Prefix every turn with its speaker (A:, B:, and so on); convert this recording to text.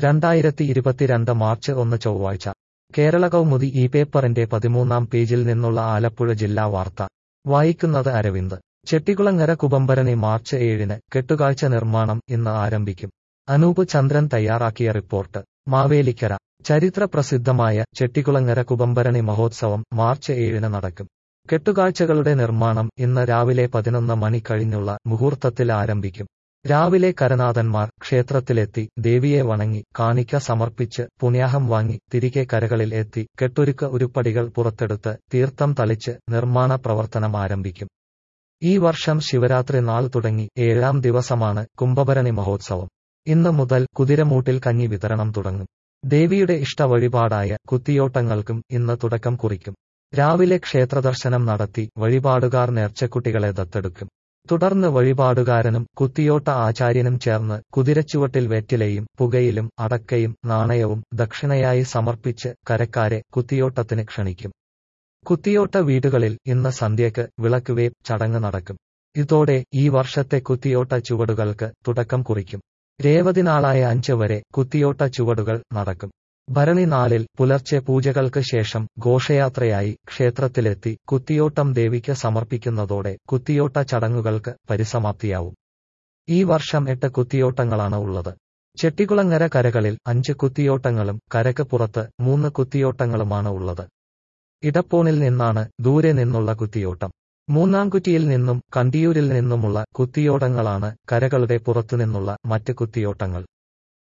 A: രണ്ടായിരത്തി ഇരുപത്തിരണ്ട് മാർച്ച് ഒന്ന് ചൊവ്വാഴ്ച കേരള കൗമുദി ഈ പേപ്പറിന്റെ പതിമൂന്നാം പേജിൽ നിന്നുള്ള ആലപ്പുഴ ജില്ലാ വാർത്ത വായിക്കുന്നത് അരവിന്ദ് ചെട്ടികുളങ്ങര കുബംബരണി മാർച്ച് ഏഴിന് കെട്ടുകാഴ്ച നിർമ്മാണം ഇന്ന് ആരംഭിക്കും അനൂപ് ചന്ദ്രൻ തയ്യാറാക്കിയ റിപ്പോർട്ട് മാവേലിക്കര ചരിത്ര പ്രസിദ്ധമായ ചെട്ടികുളങ്ങര കുബംബരണി മഹോത്സവം മാർച്ച് ഏഴിന് നടക്കും കെട്ടുകാഴ്ചകളുടെ നിർമ്മാണം ഇന്ന് രാവിലെ പതിനൊന്ന് മണി കഴിഞ്ഞുള്ള മുഹൂർത്തത്തിൽ ആരംഭിക്കും രാവിലെ കരനാഥന്മാർ ക്ഷേത്രത്തിലെത്തി ദേവിയെ വണങ്ങി കാണിക്ക സമർപ്പിച്ച് പുണ്യാഹം വാങ്ങി തിരികെ കരകളിൽ എത്തി കെട്ടൊരുക്ക ഉരുപ്പടികൾ പുറത്തെടുത്ത് തീർത്ഥം തളിച്ച് നിർമ്മാണ പ്രവർത്തനം ആരംഭിക്കും ഈ വർഷം ശിവരാത്രി നാൾ തുടങ്ങി ഏഴാം ദിവസമാണ് കുംഭഭരണി മഹോത്സവം ഇന്ന് മുതൽ കുതിരമൂട്ടിൽ കഞ്ഞി വിതരണം തുടങ്ങും ദേവിയുടെ ഇഷ്ടവഴിപാടായ കുത്തിയോട്ടങ്ങൾക്കും ഇന്ന് തുടക്കം കുറിക്കും രാവിലെ ക്ഷേത്രദർശനം നടത്തി വഴിപാടുകാർ നേർച്ചക്കുട്ടികളെ ദത്തെടുക്കും തുടർന്ന് വഴിപാടുകാരനും കുത്തിയോട്ട ആചാര്യനും ചേർന്ന് കുതിരച്ചുവട്ടിൽ വെറ്റിലയും പുകയിലും അടക്കയും നാണയവും ദക്ഷിണയായി സമർപ്പിച്ച് കരക്കാരെ കുത്തിയോട്ടത്തിന് ക്ഷണിക്കും കുത്തിയോട്ട വീടുകളിൽ ഇന്ന് സന്ധ്യയ്ക്ക് വിളക്കുവേപ്പ് ചടങ്ങ് നടക്കും ഇതോടെ ഈ വർഷത്തെ കുത്തിയോട്ട ചുവടുകൾക്ക് തുടക്കം കുറിക്കും രേവതി നാളായ അഞ്ച് വരെ കുത്തിയോട്ട ചുവടുകൾ നടക്കും ഭരണി നാളിൽ പുലർച്ചെ പൂജകൾക്ക് ശേഷം ഘോഷയാത്രയായി ക്ഷേത്രത്തിലെത്തി കുത്തിയോട്ടം ദേവിക്ക് സമർപ്പിക്കുന്നതോടെ കുത്തിയോട്ട ചടങ്ങുകൾക്ക് പരിസമാപ്തിയാവും ഈ വർഷം എട്ട് കുത്തിയോട്ടങ്ങളാണ് ഉള്ളത് ചെട്ടികുളങ്ങര കരകളിൽ അഞ്ച് കുത്തിയോട്ടങ്ങളും കരക്ക് പുറത്ത് മൂന്ന് കുത്തിയോട്ടങ്ങളുമാണ് ഉള്ളത് ഇടപ്പോണിൽ നിന്നാണ് ദൂരെ നിന്നുള്ള കുത്തിയോട്ടം മൂന്നാംകുറ്റിയിൽ നിന്നും കണ്ടിയൂരിൽ നിന്നുമുള്ള കുത്തിയോട്ടങ്ങളാണ് കരകളുടെ പുറത്തുനിന്നുള്ള മറ്റ് കുത്തിയോട്ടങ്ങൾ